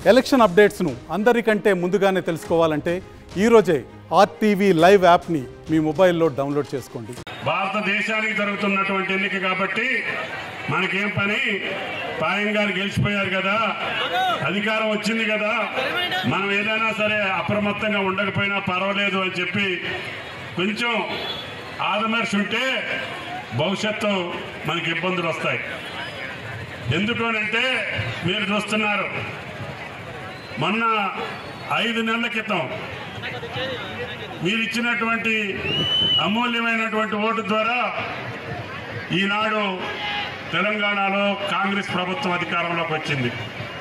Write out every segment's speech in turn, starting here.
Election అప్డేట్స్ను అందరికంటే ముందుగానే తెలుసుకోవాలంటే ఈరోజే ఆర్టీవీ లైవ్ యాప్ని మీ మొబైల్లో డౌన్లోడ్ చేసుకోండి భారతదేశానికి జరుగుతున్నటువంటి ఎన్నిక కాబట్టి మనకేం పని పాయం గారు గెలిచిపోయారు కదా అధికారం వచ్చింది కదా మనం ఏదైనా సరే అప్రమత్తంగా ఉండకపోయినా పర్వాలేదు అని చెప్పి కొంచెం ఆదమర్శి ఉంటే భవిష్యత్తు మనకి ఇబ్బందులు వస్తాయి ఎందుకు అంటే మీరు చూస్తున్నారు మొన్న ఐదు నెలల క్రితం మీరు ఇచ్చినటువంటి అమూల్యమైనటువంటి ఓటు ద్వారా ఈనాడు తెలంగాణలో కాంగ్రెస్ ప్రభుత్వం అధికారంలోకి వచ్చింది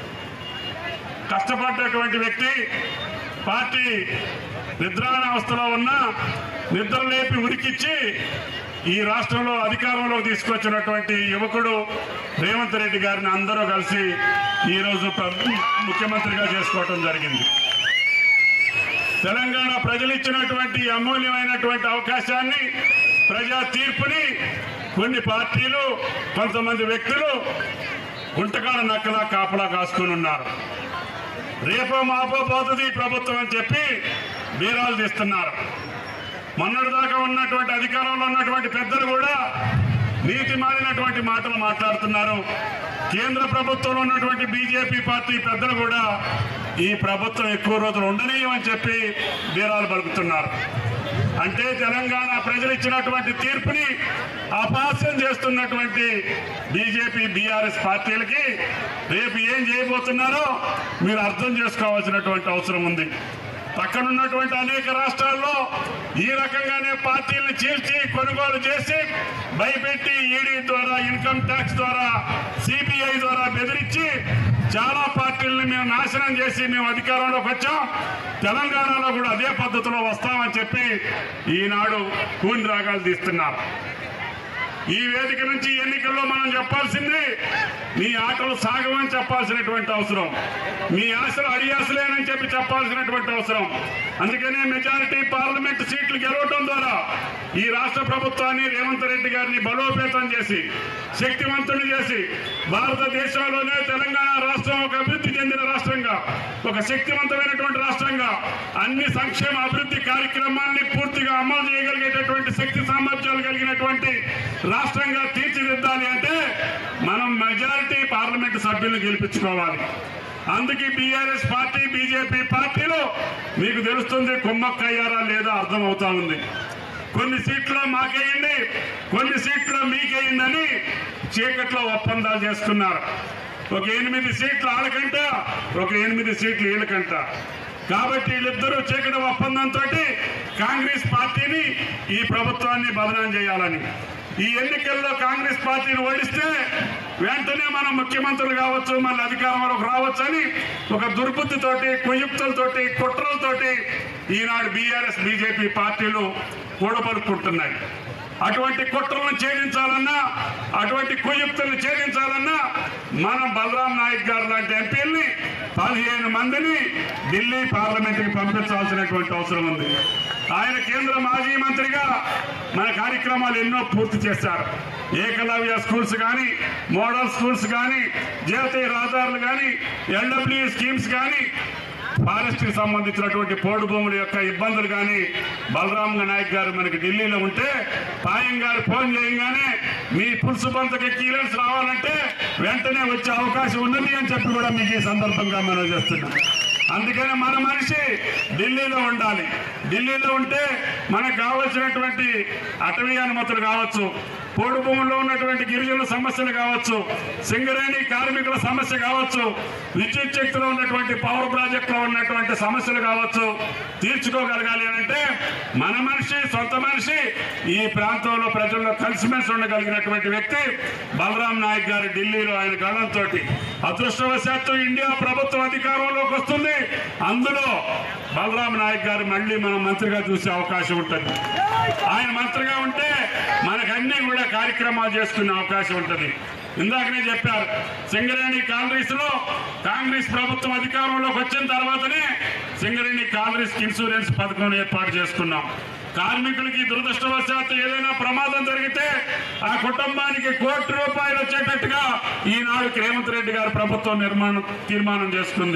కష్టపడ్డటువంటి వ్యక్తి పార్టీ నిద్రానావస్థలో ఉన్న నిద్ర లేపి ఉరికిచ్చి ఈ రాష్ట్రంలో అధికారంలోకి తీసుకొచ్చినటువంటి యువకుడు రేవంత్ రెడ్డి గారిని అందరూ కలిసి ఈరోజు ప్ర- ముఖ్యమంత్రిగా చేసుకోవటం జరిగింది తెలంగాణ ప్రజలు ఇచ్చినటువంటి ఈ అమూల్యమైనటువంటి అవకాశాన్ని ప్రజా తీర్పుని కొన్ని పార్టీలు కొంతమంది వ్యక్తులు గుంటకాల నక్కలా కాపలా కాసుకొని ఉన్నారు రేపో మాపో పోతుంది ఈ ప్రభుత్వం అని చెప్పి బీరాలు తీస్తున్నారు మొన్నటిదాకా ఉన్నటువంటి అధికారంలో ఉన్నటువంటి పెద్దలు కూడా నీతి మారినటువంటి మాటలు మాట్లాడుతున్నారు కేంద్ర ప్రభుత్వంలో ఉన్నటువంటి బీజేపీ పార్టీ పెద్దలు కూడా ఈ ప్రభుత్వం ఎక్కువ రోజులు ఉండనీయమని చెప్పి బీరాలు పలుకుతున్నారు అంటే తెలంగాణ ప్రజలు ఇచ్చినటువంటి తీర్పుని అపాస్యం చేస్తున్నటువంటి బీజేపీ బీఆర్ఎస్ పార్టీలకి రేపు ఏం చేయబోతున్నారో మీరు అర్థం చేసుకోవాల్సినటువంటి అవసరం ఉంది పక్కనున్నటువంటి అనేక రాష్ట్రాల్లో ఈ రకంగానే పార్టీలను చీల్చి కొనుగోలు చేసి భయపెట్టి ఈడీ ద్వారా ఇన్కమ్ ట్యాక్స్ ద్వారా సిబిఐ ద్వారా బెదిరించి చాలా పార్టీలను మేము నాశనం చేసి మేము అధికారంలోకి వచ్చాం తెలంగాణలో కూడా అదే పద్ధతిలో వస్తామని చెప్పి ఈనాడు కూని రాగాలు తీస్తున్నారు ఈ వేదిక నుంచి ఎన్నికల్లో మనం చెప్పాల్సింది మీ ఆటలు సాగమని చెప్పాల్సినటువంటి అవసరం మీ ఆశలు అడియాసలేనని చెప్పి చెప్పాల్సినటువంటి అవసరం అందుకనే మెజారిటీ పార్లమెంట్ సీట్లు గెలవటం ద్వారా ఈ రాష్ట్ర ప్రభుత్వాన్ని రేవంత్ రెడ్డి గారిని బలోపేతం చేసి శక్తివంతుని చేసి భారతదేశంలోనే తెలంగాణ రాష్ట్రం ఒక అభివృద్ధి చెందిన రాష్ట్రంగా ఒక శక్తివంతమైనటువంటి రాష్ట్రంగా అన్ని సంక్షేమ అభివృద్ధి కార్యక్రమాల్ని పూర్తిగా అమలు చేయగలిగేటటువంటి శక్తి సామర్థ్యాలు కలిగినటువంటి రాష్ట్రంగా తీర్చిదిద్దాలి అంటే మనం మెజారిటీ పార్లమెంటు సభ్యులను గెలిపించుకోవాలి అందుకే బీఆర్ఎస్ పార్టీ బీజేపీ పార్టీలు మీకు తెలుస్తుంది కుమ్మక్కయ్యారా లేదా అర్థమవుతా ఉంది కొన్ని సీట్లు మాకేయండి కొన్ని సీట్లు మీకేయండి చీకట్లో ఒప్పందాలు చేసుకున్నారు ఒక ఎనిమిది సీట్లు వాళ్ళకంట ఒక ఎనిమిది సీట్లు వీళ్ళకంట కాబట్టి వీళ్ళిద్దరూ చీకటి ఒప్పందంతో కాంగ్రెస్ పార్టీని ఈ ప్రభుత్వాన్ని బదనాం చేయాలని ఈ ఎన్నికల్లో కాంగ్రెస్ పార్టీని ఓడిస్తే వెంటనే మనం ముఖ్యమంత్రులు కావచ్చు మన అధికారంలోకి రావచ్చు అని ఒక దుర్బుద్ధితోటి కుయుక్తులతోటి కుట్రలతోటి ఈనాడు బీఆర్ఎస్ బీజేపీ పార్టీలు కూడబలుకుంటున్నాయి అటువంటి కుట్రలను ఛేదించాలన్నా అటువంటి కుయుక్తులను ఛేదించాలన్నా మనం బలరాం నాయక్ గారు లాంటి ఎంపీల్ని పదిహేను మందిని ఢిల్లీ పార్లమెంట్కి పంపించాల్సినటువంటి అవసరం ఉంది ఆయన కేంద్ర మాజీ మంత్రిగా మన కార్యక్రమాలు ఎన్నో పూర్తి చేశారు ఏకలవ్య స్కూల్స్ కానీ మోడల్ స్కూల్స్ కానీ జాతీయ రహదారులు కానీ ఎల్డబ్ల్యూ స్కీమ్స్ కానీ ఫారెస్ట్ కి సంబంధించినటువంటి పోడు భూముల యొక్క ఇబ్బందులు కానీ బలరాం నాయక్ గారు మనకి ఢిల్లీలో ఉంటే పాయం గారు ఫోన్ చేయగానే మీ పులుసు బంతకి క్లియరెన్స్ రావాలంటే వెంటనే వచ్చే అవకాశం ఉన్నది అని చెప్పి కూడా మీకు ఈ సందర్భంగా మనం చేస్తున్నాం అందుకని మన మనిషి ఢిల్లీలో ఉండాలి ఢిల్లీలో ఉంటే మనకు కావలసినటువంటి అటవీ అనుమతులు కావచ్చు పోడు భూముల్లో ఉన్నటువంటి గిరిజనుల సమస్యలు కావచ్చు సింగరేణి కార్మికుల సమస్య కావచ్చు విద్యుత్ శక్తిలో ఉన్నటువంటి పవర్ ప్రాజెక్టులో ఉన్నటువంటి సమస్యలు కావచ్చు తీర్చుకోగలగాలి అని అంటే మన మనిషి సొంత మనిషి ఈ ప్రాంతంలో ప్రజల్లో కలిసిమెలిసి ఉండగలిగినటువంటి వ్యక్తి బలరాం నాయక్ గారు ఢిల్లీలో ఆయన గళంతో అదృష్టవశాత్తు ఇండియా ప్రభుత్వం అధికారంలోకి వస్తుంది అందులో బలరాం నాయక్ గారు మళ్ళీ మనం మంత్రిగా చూసే అవకాశం ఉంటుంది ఆయన మంత్రిగా ఉంటే మనకన్నీ కూడా కార్యక్రమాలు చేసుకునే అవకాశం ఉంటుంది ఇందాకనే చెప్పారు సింగరేణి కాంగ్రెస్ లో కాంగ్రెస్ ప్రభుత్వం అధికారంలోకి వచ్చిన తర్వాతనే సింగరేణి కాంగ్రెస్ ఇన్సూరెన్స్ పథకం ఏర్పాటు చేసుకున్నాం కార్మికులకి దురదృష్టవశాత్తు ఏదైనా ప్రమాదం జరిగితే ఆ కుటుంబానికి కోటి రూపాయలు వచ్చేటట్టుగా ఈనాడు రేవంత్ రెడ్డి గారు ప్రభుత్వం నిర్మాణం తీర్మానం చేసుకుంది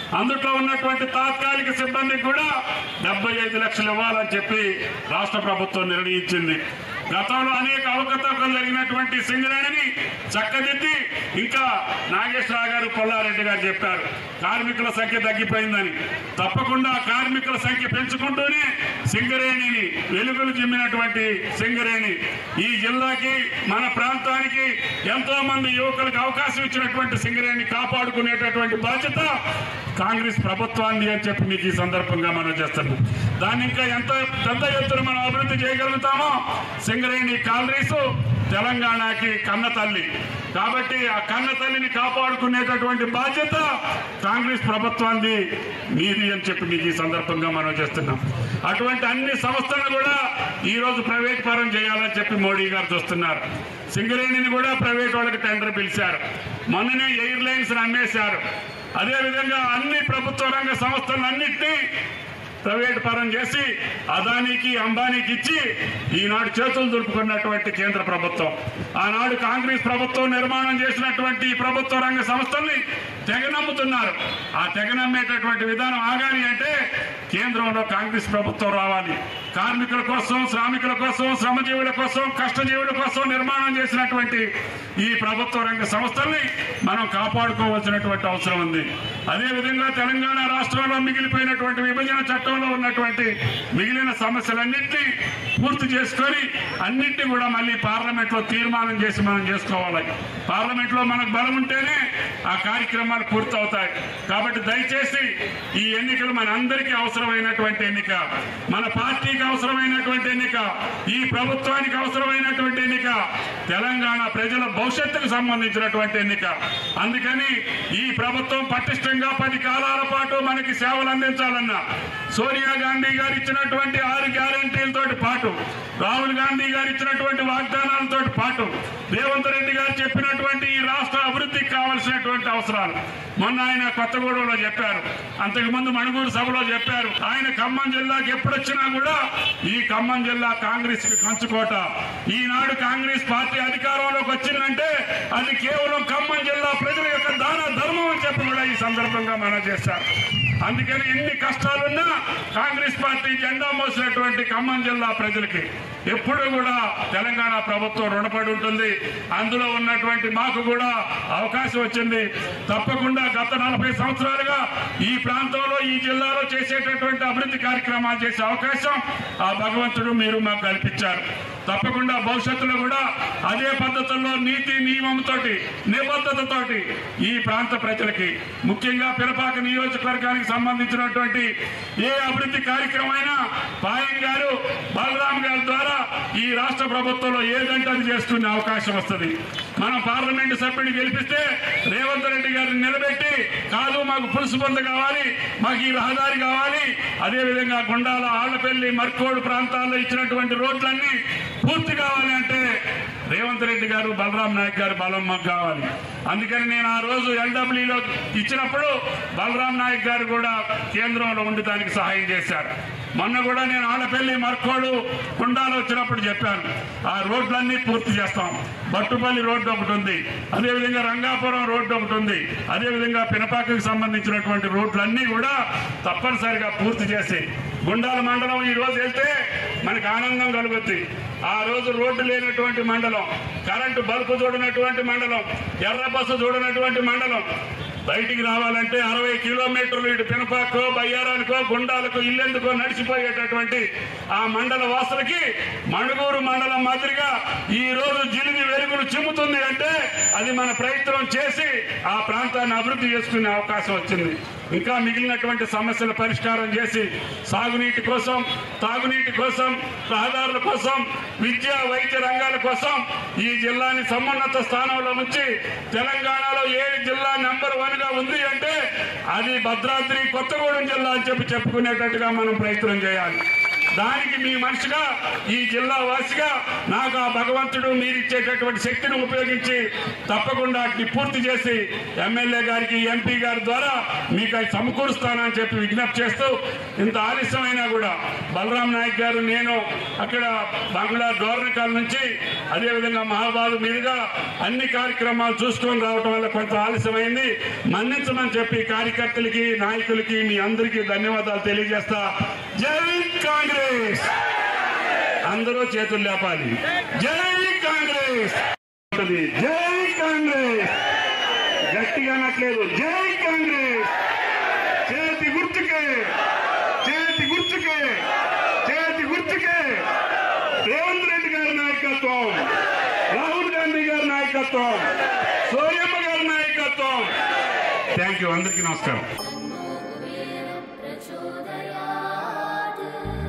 అందుట్లో ఉన్నటువంటి తాత్కాలిక సిబ్బందికి కూడా డెబ్బై ఐదు లక్షలు ఇవ్వాలని చెప్పి రాష్ట్ర ప్రభుత్వం నిర్ణయించింది గతంలో అనేక అవకతవకలు జరిగినటువంటి సింగరేణిని చక్కదిద్ది ఇంకా నాగేశ్వరరావు గారు పొల్లారెడ్డి గారు చెప్పారు కార్మికుల సంఖ్య తగ్గిపోయిందని తప్పకుండా కార్మికుల సంఖ్య పెంచుకుంటూనే సింగరేణిని వెలుగులు జిమ్మినటువంటి సింగరేణి ఈ జిల్లాకి మన ప్రాంతానికి ఎంతో మంది యువకులకు అవకాశం ఇచ్చినటువంటి సింగరేణి కాపాడుకునేటటువంటి బాధ్యత కాంగ్రెస్ ప్రభుత్వాన్ని అని చెప్పి మీకు ఈ సందర్భంగా మనం చేస్తున్నాం దాన్ని ఇంకా ఎంత పెద్ద ఎత్తున మనం అభివృద్ధి చేయగలుగుతామో సింగరేణి కాలరీస్ తెలంగాణకి కన్న తల్లి కాబట్టి ఆ కన్న తల్లిని కాపాడుకునేటటువంటి బాధ్యత కాంగ్రెస్ ప్రభుత్వాన్ని మీది అని చెప్పి మీకు ఈ సందర్భంగా మనం చేస్తున్నాం అటువంటి అన్ని సంస్థలను కూడా ఈ రోజు ప్రైవేట్ పరం చేయాలని చెప్పి మోడీ గారు చూస్తున్నారు సింగరేణిని కూడా ప్రైవేట్ వాళ్ళకి టెండర్ పిలిచారు మొన్ననే ఎయిర్ లైన్స్ అమ్మేశారు అదేవిధంగా అన్ని ప్రభుత్వ రంగ సంస్థలన్నింటినీ ప్రైవేట్ పరం చేసి అదానికి అంబానీకి ఇచ్చి ఈనాడు చేతులు దులుపుకున్నటువంటి కేంద్ర ప్రభుత్వం ఆనాడు కాంగ్రెస్ ప్రభుత్వం నిర్మాణం చేసినటువంటి ఈ ప్రభుత్వ రంగ సంస్థల్ని తెగనమ్ముతున్నారు ఆ తెగనమ్మేటటువంటి విధానం ఆగాలి అంటే కేంద్రంలో కాంగ్రెస్ ప్రభుత్వం రావాలి కార్మికుల కోసం శ్రామికుల కోసం శ్రమజీవుల కోసం కష్టజీవుల కోసం నిర్మాణం చేసినటువంటి ఈ ప్రభుత్వ రంగ సంస్థల్ని మనం కాపాడుకోవాల్సినటువంటి అవసరం ఉంది అదేవిధంగా తెలంగాణ రాష్ట్రంలో మిగిలిపోయినటువంటి విభజన చట్టంలో ఉన్నటువంటి మిగిలిన సమస్యలన్నింటినీ పూర్తి చేసుకొని అన్నింటినీ కూడా మళ్ళీ పార్లమెంట్ లో తీర్మానం చేసి మనం చేసుకోవాలి పార్లమెంట్ లో మనకు బలం ఉంటేనే ఆ కార్యక్రమాలు పూర్తవుతాయి కాబట్టి దయచేసి ఈ ఎన్నికలు మన అందరికీ అవసరమైనటువంటి ఎన్నిక మన పార్టీకి అవసరమైనటువంటి ఎన్నిక ఈ ప్రభుత్వానికి అవసరమైనటువంటి ఎన్నిక తెలంగాణ ప్రజల భవిష్యత్తుకు సంబంధించినటువంటి ఎన్నిక అందుకని ఈ ప్రభుత్వం పటిష్టంగా పది కాలాల పాటు మనకి సేవలు అందించాలన్నా సోనియా గాంధీ గారు ఇచ్చినటువంటి ఆరు గ్యారంటీలతో పాటు రాహుల్ గాంధీ గారు ఇచ్చినటువంటి వాగ్దానాలతో పాటు రేవంత్ రెడ్డి గారు చెప్పినటువంటి ఈ రాష్ట్ర అభివృద్ధికి కావాల్సినటువంటి అవసరాలు మొన్న ఆయన కొత్తగూడెంలో చెప్పారు అంతకు ముందు మణుగూరు సభలో చెప్పారు ఆయన ఖమ్మం జిల్లాకి ఎప్పుడొచ్చినా కూడా ఈ ఖమ్మం జిల్లా కాంగ్రెస్ కి కంచుకోట ఈనాడు కాంగ్రెస్ పార్టీ అధికారంలోకి వచ్చిందంటే అది కేవలం ఖమ్మం జిల్లా ప్రజల యొక్క దాన ధర్మం అని చెప్పి కూడా ఈ సందర్భంగా మనం చేశారు అందుకని ఎన్ని కష్టాలున్నా కాంగ్రెస్ పార్టీ జెండా మోసినటువంటి ఖమ్మం జిల్లా ప్రజలకి ఎప్పుడు కూడా తెలంగాణ ప్రభుత్వం రుణపడి ఉంటుంది అందులో ఉన్నటువంటి మాకు కూడా అవకాశం వచ్చింది తప్పకుండా గత నలభై సంవత్సరాలుగా ఈ ప్రాంతంలో ఈ జిల్లాలో చేసేటటువంటి అభివృద్ధి కార్యక్రమాలు చేసే అవకాశం ఆ భగవంతుడు మీరు మాకు కల్పించారు తప్పకుండా భవిష్యత్తులో కూడా అదే పద్ధతుల్లో నీతి నియమంతోటి నిబద్ధతతోటి ఈ ప్రాంత ప్రజలకి ముఖ్యంగా పిలపాక నియోజకవర్గానికి సంబంధించినటువంటి ఏ అభివృద్ధి కార్యక్రమం అయినా పాయం గారు బలరాం గారి ద్వారా ఈ రాష్ట్ర ప్రభుత్వంలో ఏదంటే అది చేసుకునే అవకాశం వస్తుంది మనం పార్లమెంటు సభ్యుడిని గెలిపిస్తే రేవంత్ రెడ్డి గారిని నిలబెట్టి కాదు మాకు పులుసు పొంద కావాలి మాకు ఈ రహదారి కావాలి అదేవిధంగా గుండాల ఆళ్లపల్లి మర్కోడు ప్రాంతాల్లో ఇచ్చినటువంటి రోడ్లన్నీ పూర్తి కావాలి అంటే రేవంత్ రెడ్డి గారు బలరాం నాయక్ గారు బలం మాకు కావాలి అందుకని నేను ఆ రోజు ఎల్డబ్ల్యూలో ఇచ్చినప్పుడు బలరాం నాయక్ గారు కూడా కేంద్రంలో ఉండి దానికి సహాయం చేశారు మొన్న కూడా నేను ఆడపల్లి మర్కోడు కుండాలు వచ్చినప్పుడు చెప్పాను ఆ రోడ్లన్నీ పూర్తి చేస్తాం బట్టుపల్లి రోడ్డు ఒకటి ఉంది అదేవిధంగా రంగాపురం రోడ్డు ఒకటి ఉంది అదేవిధంగా పినపాకకు సంబంధించినటువంటి రోడ్లన్నీ కూడా తప్పనిసరిగా పూర్తి చేసి గుండాల మండలం ఈ రోజు వెళ్తే మనకు ఆనందం కలుగుద్ది ఆ రోజు రోడ్డు లేనటువంటి మండలం కరెంటు బల్బు చూడనటువంటి మండలం ఎర్ర బస్సు చూడనటువంటి మండలం బయటికి రావాలంటే అరవై కిలోమీటర్లు ఇటు పినపాకో బయ్యారానికో గుండాలకో ఇల్లెందుకో నడిచిపోయేటటువంటి ఆ మండల వాసులకి మణుగూరు మండలం మాదిరిగా ఈ రోజు జిలిమి వెలుగులు చిమ్ముతుంది అంటే అది మన ప్రయత్నం చేసి ఆ ప్రాంతాన్ని అభివృద్ధి చేసుకునే అవకాశం వచ్చింది ఇంకా మిగిలినటువంటి సమస్యల పరిష్కారం చేసి సాగునీటి కోసం తాగునీటి కోసం రహదారుల కోసం విద్య వైద్య రంగాల కోసం ఈ జిల్లాని సమున్నత స్థానంలో ఉంచి తెలంగాణలో ఏ జిల్లా నెంబర్ వన్ గా ఉంది అంటే అది భద్రాద్రి కొత్తగూడెం జిల్లా అని చెప్పి చెప్పుకునేటట్టుగా మనం ప్రయత్నం చేయాలి దానికి మీ మనిషిగా ఈ జిల్లా వాసిగా నాకు ఆ భగవంతుడు మీరు ఇచ్చేటటువంటి శక్తిని ఉపయోగించి తప్పకుండా వాటిని పూర్తి చేసి ఎమ్మెల్యే గారికి ఎంపీ గారి ద్వారా మీకు అవి సమకూరుస్తానని చెప్పి విజ్ఞప్తి చేస్తూ ఇంత ఆలస్యమైనా కూడా బలరాం నాయక్ గారు నేను అక్కడ బంగ్లా డోర్నకాల నుంచి అదేవిధంగా మహాబాదు మీదుగా అన్ని కార్యక్రమాలు చూసుకొని రావటం వల్ల కొంత ఆలస్యమైంది మన్నించమని చెప్పి కార్యకర్తలకి నాయకులకి మీ అందరికీ ధన్యవాదాలు తెలియజేస్తా జై కాంగ్రెస్ అందరూ చేతులు లేపాలి జై కాంగ్రెస్ ఉంటది. జై కాంగ్రెస్ గట్టిగా అనట్లేదు జై కాంగ్రెస్ చేతి గుర్తుకే చేతి గుర్తుకే చేతి గుర్తుకే రేవంత్ రెడ్డి గారి నాయకత్వం రాహుల్ గాంధీ గారి నాయకత్వం సోనియమ్మ గారి నాయకత్వం థ్యాంక్ యూ అందరికీ నమస్కారం प्रचोदयात्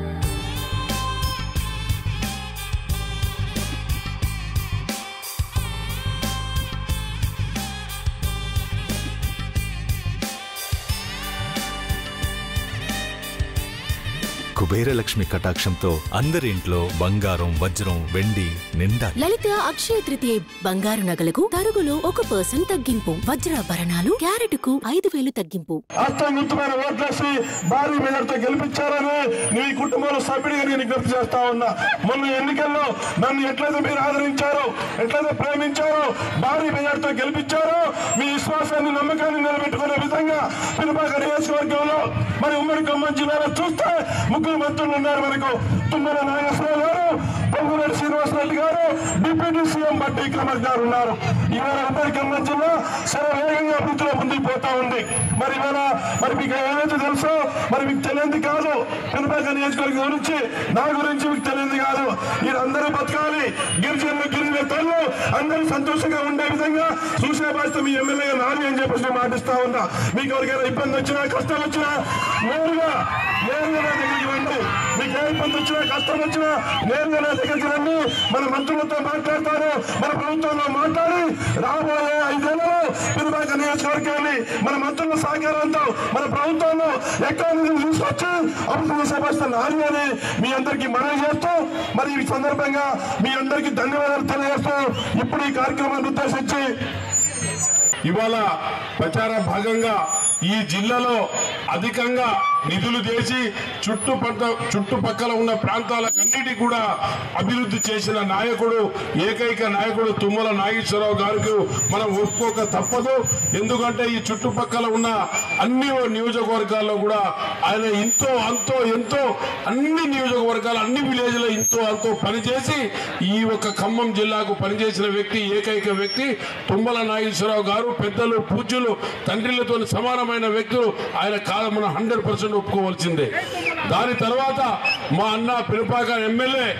కుబేర లక్ష్మి కటాక్షంతో అందరి ఇంట్లో బంగారం వజ్రం వెండి నిండా లలిత అక్షయ తృతీయ బంగారు నగలకు తరుగులో ఒక పర్సెంట్ తగ్గింపు వజ్రాభరణాలు క్యారెట్కు ఐదు వేలు తగ్గింపు అర్థవంతమైన ఓట్లేసి భారీ మెజార్టీతో గెలిపించారని నీ కుటుంబంలో సభ్యుడిగా నేను విజ్ఞప్తి చేస్తా ఉన్నా మొన్న ఎన్నికల్లో నన్ను ఎట్లయితే మీరు ఆదరించారో ఎట్లయితే ప్రేమించారో భారీ మెజార్టీతో గెలిపించారో మీ విశ్వాసాన్ని నమ్మకాన్ని నిలబెట్టుకునే విధంగా పినపాక నియోజకవర్గంలో మరి ఉమ్మడి ఖమ్మం జిల్లాలో చూస్తే ముగ్గురు మంత్రులు ఉన్నారు మనకు తుమ్మల నాగేశ్వరరావు గారు పొంగురెడ్డి శ్రీనివాసరెడ్డి గారు డిప్యూటీ సీఎం బట్టి విక్రమర్ గారు ఉన్నారు ఇవాళ ఉమ్మడి ఖమ్మం జిల్లా చాలా వేగంగా అభివృద్ధిలో ముందుకు పోతా ఉంది మరి ఇవాళ మరి మీకు ఏదైతే తెలుసో మరి మీకు తెలియంది కాదు పినపాక నియోజకవర్గం గురించి నా గురించి మీకు తెలియంది కాదు మీరందరూ బతకాలి గిరిజనులు గిరిజనులు అందరూ సంతోషంగా ఉండే విధంగా చూసే బాధ్యత మీ ఎమ్మెల్యే నాని అని చెప్పేసి నేను మాటిస్తా ఉన్నా మీకు ఎవరికైనా ఇబ్బంది వచ్చినా కష్టం వచ్చినా నేరుగా నేరుగా నా దగ్గరికి రండి మీకు ఏ ఇబ్బంది వచ్చినా కష్టం వచ్చినా నేరుగా నా దగ్గరికి రండి మన మంత్రులతో మాట్లాడతారు మన ప్రభుత్వంలో మాట్లాడి రాబోయే ఐదేళ్లలో పినపాక నియోజకవర్గాన్ని మన మంత్రుల సహకారంతో మన ప్రభుత్వంలో ఎక్కువ నిధులు తీసుకొచ్చి అభివృద్ధి చేసే బాధ్యత నాని అని మీ అందరికీ మనవి చేస్తూ మరి ఈ సందర్భంగా మీ అందరికీ ధన్యవాదాలు తెలియజేస్తూ ఇప్పుడు ఈ కార్యక్రమాన్ని ఉద్దేశించి ఇవాళ ప్రచార భాగంగా ఈ జిల్లాలో అధికంగా నిధులు చేసి చుట్టుపక్క చుట్టుపక్కల ఉన్న ప్రాంతాలకన్నిటి కూడా అభివృద్ధి చేసిన నాయకుడు ఏకైక నాయకుడు తుమ్మల నాగేశ్వరరావు గారికి మనం ఒప్పుకోక తప్పదు ఎందుకంటే ఈ చుట్టుపక్కల ఉన్న అన్ని నియోజకవర్గాల్లో కూడా ఆయన ఎంతో అంతో ఎంతో అన్ని నియోజకవర్గాలు అన్ని విలేజ్లో ఎంతో అంతో పనిచేసి ఈ యొక్క ఖమ్మం జిల్లాకు పనిచేసిన వ్యక్తి ఏకైక వ్యక్తి తుమ్మల నాగేశ్వరరావు గారు పెద్దలు పూజ్యులు తండ్రిలతో సమానమైన వ్యక్తులు ఆయన కాదు మనం హండ్రెడ్ పర్సెంట్ ఒప్పుకోవాల్సిందే దాని తర్వాత మా అన్న పిలుపాక ఎమ్మెల్యే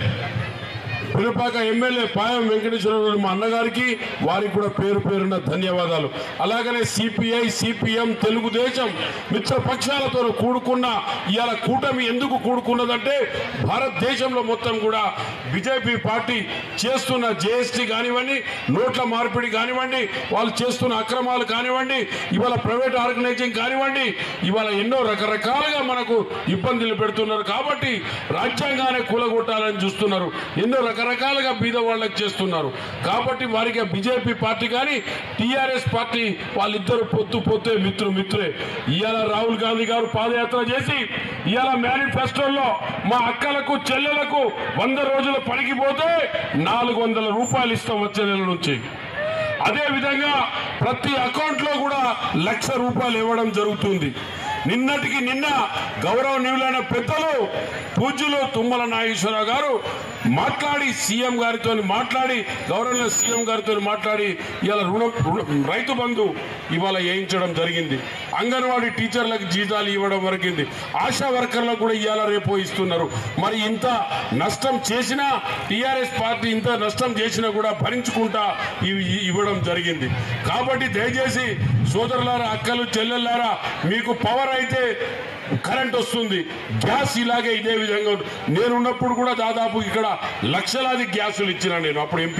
పిలుపాక ఎమ్మెల్యే పాయం వెంకటేశ్వరరావు మా అన్నగారికి వారికి కూడా పేరు పేరున ధన్యవాదాలు అలాగనే సిపిఐ సిపిఎం తెలుగుదేశం మిత్ర పక్షాలతో కూడుకున్న ఇవాళ కూటమి ఎందుకు కూడుకున్నదంటే భారతదేశంలో మొత్తం కూడా బీజేపీ పార్టీ చేస్తున్న జేఎస్టీ కానివ్వండి నోట్ల మార్పిడి కానివ్వండి వాళ్ళు చేస్తున్న అక్రమాలు కానివ్వండి ఇవాళ ప్రైవేట్ ఆర్గనైజింగ్ కానివ్వండి ఇవాళ ఎన్నో రకరకాలుగా మనకు ఇబ్బందులు పెడుతున్నారు కాబట్టి రాజ్యాంగాన్ని కూలగొట్టాలని చూస్తున్నారు ఎన్నో రకరకాలుగా బీద వాళ్ళకి చేస్తున్నారు కాబట్టి వారికి బీజేపీ పార్టీ కానీ టీఆర్ఎస్ పార్టీ వాళ్ళిద్దరు పొత్తు పొత్తే మిత్రు మిత్రులే ఇవాళ రాహుల్ గాంధీ గారు పాదయాత్ర చేసి ఇవాళ మేనిఫెస్టోలో మా అక్కలకు చెల్లెలకు వంద రోజులు పనికి పోతే నాలుగు వందల రూపాయలు ఇస్తాం వచ్చే నెల నుంచి అదే విధంగా ప్రతి అకౌంట్ లో కూడా లక్ష రూపాయలు ఇవ్వడం జరుగుతుంది నిన్నటికి నిన్న గౌరవనీయులైన పెద్దలు పూజ్యులు తుమ్మల నాగేశ్వరరావు గారు మాట్లాడి సీఎం గారితో మాట్లాడి గౌరవ సీఎం గారితో మాట్లాడి ఇవాళ రుణం రుణం- రైతు బంధు ఇవాళ వేయించడం జరిగింది అంగన్వాడీ టీచర్లకు జీతాలు ఇవ్వడం వరకింది ఆశా వర్కర్లకు కూడా ఇవాళ రేపు ఇస్తున్నారు మరి ఇంత నష్టం చేసినా టీఆర్ఎస్ పార్టీ ఇంత నష్టం చేసినా కూడా భరించుకుంటా ఇవి ఇవ్వడం జరిగింది కాబట్టి దయచేసి సోదరులారా అక్కలు చెల్లెల్లారా మీకు పవర్ అయితే కరెంట్ వస్తుంది గ్యాస్ ఇలాగే ఇదే విధంగా ఉంటుంది. నేనున్నప్పుడు కూడా దాదాపు ఇక్కడ లక్షలాది గ్యాసులు ఇచ్చిన నేను అప్పుడు ఎంపీగా ఉన్నప్పుడు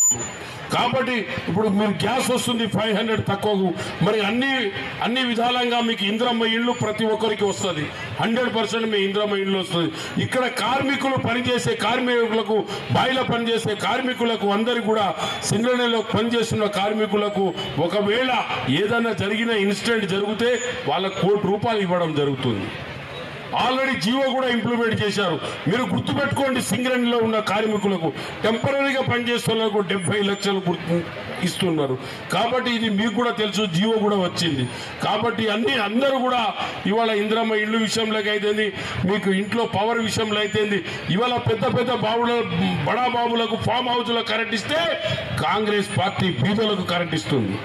కాబట్టి ఇప్పుడు మీరు గ్యాస్ వస్తుంది ఫైవ్ హండ్రెడ్ తక్కువకు మరి అన్ని అన్ని విధాలంగా మీకు ఇంద్రమ్మ ఇళ్ళు ప్రతి ఒక్కరికి వస్తుంది హండ్రెడ్ పర్సెంట్ మీ ఇంద్రమ్మ ఇళ్ళు వస్తుంది ఇక్కడ కార్మికులు పనిచేసే కార్మికులకు బాయిలో పనిచేసే కార్మికులకు అందరికి కూడా సింగరేణిలో పనిచేస్తున్న కార్మికులకు ఒకవేళ ఏదైనా జరిగిన ఇన్సిడెంట్ జరిగితే వాళ్ళకు కోటి రూపాయలు ఇవ్వడం జరుగుతుంది ఆల్రెడీ జీవో కూడా ఇంప్లిమెంట్ చేశారు మీరు గుర్తుపెట్టుకోండి సింగరేణిలో ఉన్న కార్మికులకు టెంపరీగా పనిచేస్తున్న డెబ్బై లక్షలు గుర్తు ఇస్తున్నారు కాబట్టి ఇది మీకు కూడా తెలుసు జీవో కూడా వచ్చింది కాబట్టి అన్ని అందరూ కూడా ఇవాళ ఇంద్రమ్మ ఇల్లు విషయంలోకి అయితేంది మీకు ఇంట్లో పవర్ విషయంలో అయితేంది ఇవాళ పెద్ద పెద్ద బాబుల బడా బాబులకు ఫామ్ హౌస్లో కరెంట్ ఇస్తే కాంగ్రెస్ పార్టీ బీదలకు కరెంట్ ఇస్తుంది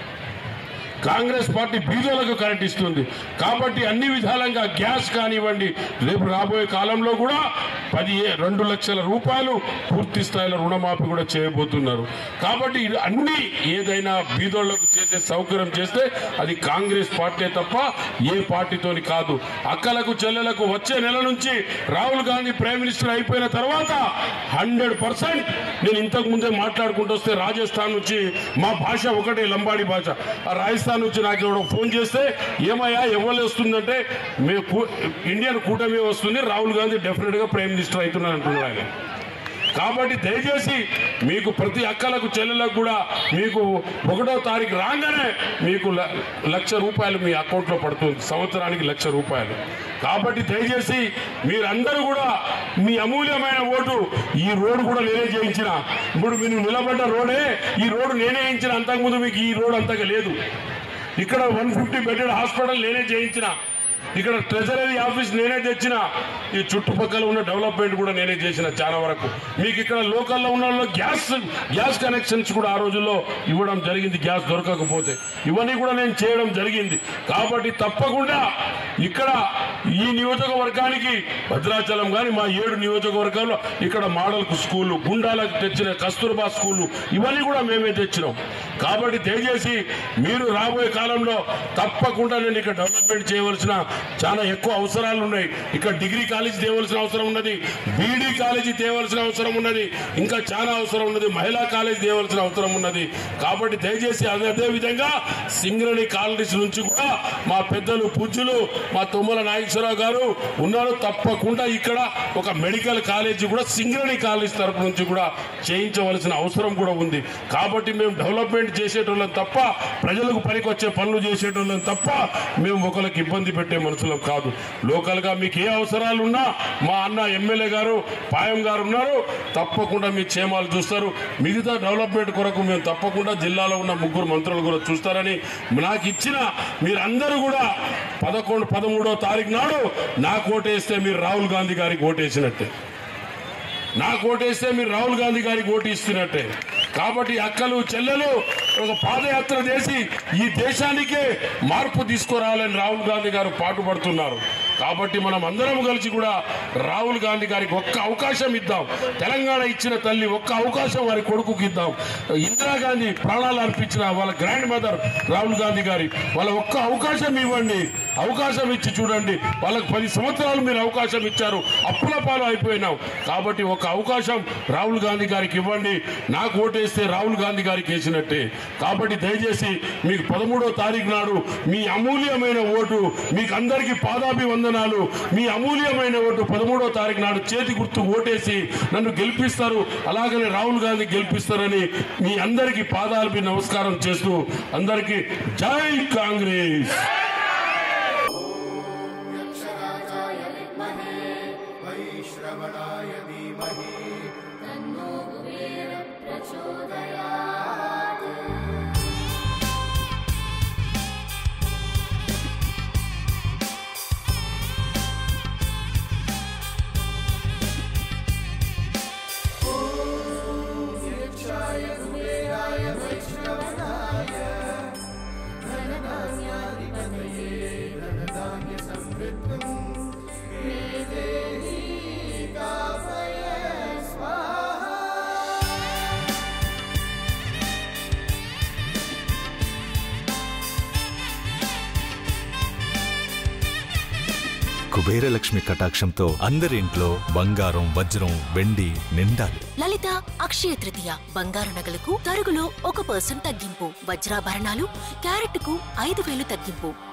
కాంగ్రెస్ పార్టీ బీదోలకు కరెంట్ ఇస్తుంది కాబట్టి అన్ని విధాలంగా గ్యాస్ కానివ్వండి రేపు రాబోయే కాలంలో కూడా పది రెండు లక్షల రూపాయలు పూర్తి స్థాయిలో రుణమాఫీ కూడా చేయబోతున్నారు కాబట్టి ఇది అన్ని ఏదైనా బీదోళ్లకు చేసే సౌకర్యం చేస్తే అది కాంగ్రెస్ పార్టీ తప్ప ఏ పార్టీతోని కాదు అక్కలకు చెల్లెలకు వచ్చే నెల నుంచి రాహుల్ గాంధీ ప్రైమ్ మినిస్టర్ అయిపోయిన తర్వాత హండ్రెడ్ పర్సెంట్ నేను ఇంతకు ముందే మాట్లాడుకుంటూ వస్తే రాజస్థాన్ నుంచి మా భాష ఒకటే లంబాడి భాష ఆ రాజస్థాన్ నుంచి నాకు ఎవడో ఫోన్ చేస్తే ఏమయ్యా ఎవరు వస్తుందంటే మేము కూ- ఇండియన్ కూటమి వస్తుంది రాహుల్ గాంధీ డెఫినెట్ గా ప్రైమ్ మినిస్టర్ అవుతున్నారు అంటున్నారు ఆయన కాబట్టి దయచేసి మీకు ప్రతి అక్కలకు చెల్లెలకు కూడా మీకు ఒకటో తారీఖు రాగానే మీకు ల- లక్ష రూపాయలు మీ అకౌంట్లో పడుతుంది సంవత్సరానికి లక్ష రూపాయలు కాబట్టి దయచేసి మీరందరూ కూడా మీ అమూల్యమైన ఓటు ఈ రోడ్డు కూడా నేనే చేయించిన ఇప్పుడు మీరు నిలబడ్డ రోడే ఈ రోడ్డు నేనే వేయించిన అంతకుముందు మీకు ఈ రోడ్ అంతగా లేదు ఇక్కడ వన్ ఫిఫ్టీ బెడెడ్ హాస్పిటల్ నేనే చేయించిన ఇక్కడ ట్రెజరీ ఆఫీస్ నేనే తెచ్చిన ఈ చుట్టుపక్కల ఉన్న డెవలప్మెంట్ కూడా నేనే చేసిన చాలా వరకు మీకు ఇక్కడ లోకల్లో ఉన్న వాళ్ళు గ్యాస్ గ్యాస్ కనెక్షన్స్ కూడా ఆ రోజుల్లో ఇవ్వడం జరిగింది గ్యాస్ దొరకకపోతే ఇవన్నీ కూడా నేను చేయడం జరిగింది కాబట్టి తప్పకుండా ఇక్కడ ఈ నియోజకవర్గానికి భద్రాచలం కానీ మా ఏడు నియోజకవర్గాల్లో ఇక్కడ మోడల్ స్కూళ్ళు గుండాలకు తెచ్చిన కస్తూర్బా స్కూళ్ళు ఇవన్నీ కూడా మేమే తెచ్చినాం కాబట్టి దయచేసి మీరు రాబోయే కాలంలో తప్పకుండా నేను ఇక్కడ డెవలప్మెంట్ చేయవలసిన చాలా ఎక్కువ అవసరాలు ఉన్నాయి ఇక్కడ డిగ్రీ కాలేజ్ తేవలసిన అవసరం ఉన్నది బీడీ కాలేజీ తేవలసిన అవసరం ఉన్నది ఇంకా చాలా అవసరం ఉన్నది మహిళా కాలేజ్ తేవలసిన అవసరం ఉన్నది కాబట్టి దయచేసి అదే అదే విధంగా సింగరణి కాలేజ్ నుంచి కూడా మా పెద్దలు పూజ్యులు మా తుమ్మల నాగేశ్వరరావు గారు ఉన్నారు తప్పకుండా ఇక్కడ ఒక మెడికల్ కాలేజీ కూడా సింగరణి కాలేజ్ తరపు నుంచి కూడా చేయించవలసిన అవసరం కూడా ఉంది కాబట్టి మేము డెవలప్మెంట్ చేసేటోళ్ళం తప్ప ప్రజలకు పనికొచ్చే పనులు చేసేటోళ్ళం తప్ప మేము ఒకరికి ఇబ్బంది పెట్టే మనుషులం కాదు లోకల్ గా మీకు ఏ అవసరాలు ఉన్నా మా అన్న ఎమ్మెల్యే గారు పాయం గారు ఉన్నారు తప్పకుండా మీ క్షేమాలు చూస్తారు మిగతా డెవలప్మెంట్ కొరకు మేము తప్పకుండా జిల్లాలో ఉన్న ముగ్గురు మంత్రులు కూడా చూస్తారని నాకు ఇచ్చిన మీరందరూ కూడా పదకొండు పదమూడో తారీఖు నాడు నాకు ఓటేస్తే మీరు రాహుల్ గాంధీ గారికి ఓటేసినట్టే నాకు ఓటేస్తే మీరు రాహుల్ గాంధీ గారికి ఓటు ఇస్తున్నట్టే కాబట్టి అక్కలు చెల్లెలు ఒక పాదయాత్ర చేసి ఈ దేశానికే మార్పు తీసుకురావాలని రాహుల్ గాంధీ గారు పాటుపడుతున్నారు కాబట్టి మనం అందరం కలిసి కూడా రాహుల్ గాంధీ గారికి ఒక్క అవకాశం ఇద్దాం తెలంగాణ ఇచ్చిన తల్లి ఒక్క అవకాశం వారి కొడుకుకి ఇద్దాం ఇందిరాగాంధీ ప్రాణాలు అర్పించిన వాళ్ళ గ్రాండ్ మదర్ రాహుల్ గాంధీ గారి వాళ్ళ ఒక్క అవకాశం ఇవ్వండి అవకాశం ఇచ్చి చూడండి వాళ్ళకి పది సంవత్సరాలు మీరు అవకాశం ఇచ్చారు అప్పుల పాలు అయిపోయినాం కాబట్టి ఒక అవకాశం రాహుల్ గాంధీ గారికి ఇవ్వండి నాకు ఓటేస్తే రాహుల్ గాంధీ గారికి వేసినట్టే కాబట్టి దయచేసి మీకు పదమూడో తారీఖు నాడు మీ అమూల్యమైన ఓటు మీకు అందరికీ పాదాభివందనాలు మీ అమూల్యమైన ఓటు పదమూడో తారీఖు నాడు చేతి గుర్తు ఓటేసి నన్ను గెలిపిస్తారు అలాగనే రాహుల్ గాంధీ గెలిపిస్తారని మీ అందరికీ పాదాలపై నమస్కారం చేస్తూ అందరికీ జై కాంగ్రెస్ वृक्षराजाय विद्महे वैश्रवणाय धीमहि तन्नो कुबेरः प्रचोदयात् ॐ कुबेराय वैश्रवणाय धनधान्याधिपतये కుబేరలక్ష్మి కటాక్షంతో అందరి ఇంట్లో బంగారం వజ్రం వెండి నిండాలి లలిత అక్షయ తృతీయ బంగారు నగలకు తరుగులో ఒక పర్సెంట్ తగ్గింపు వజ్రాభరణాలు క్యారెట్కు ఐదు వేలు తగ్గింపు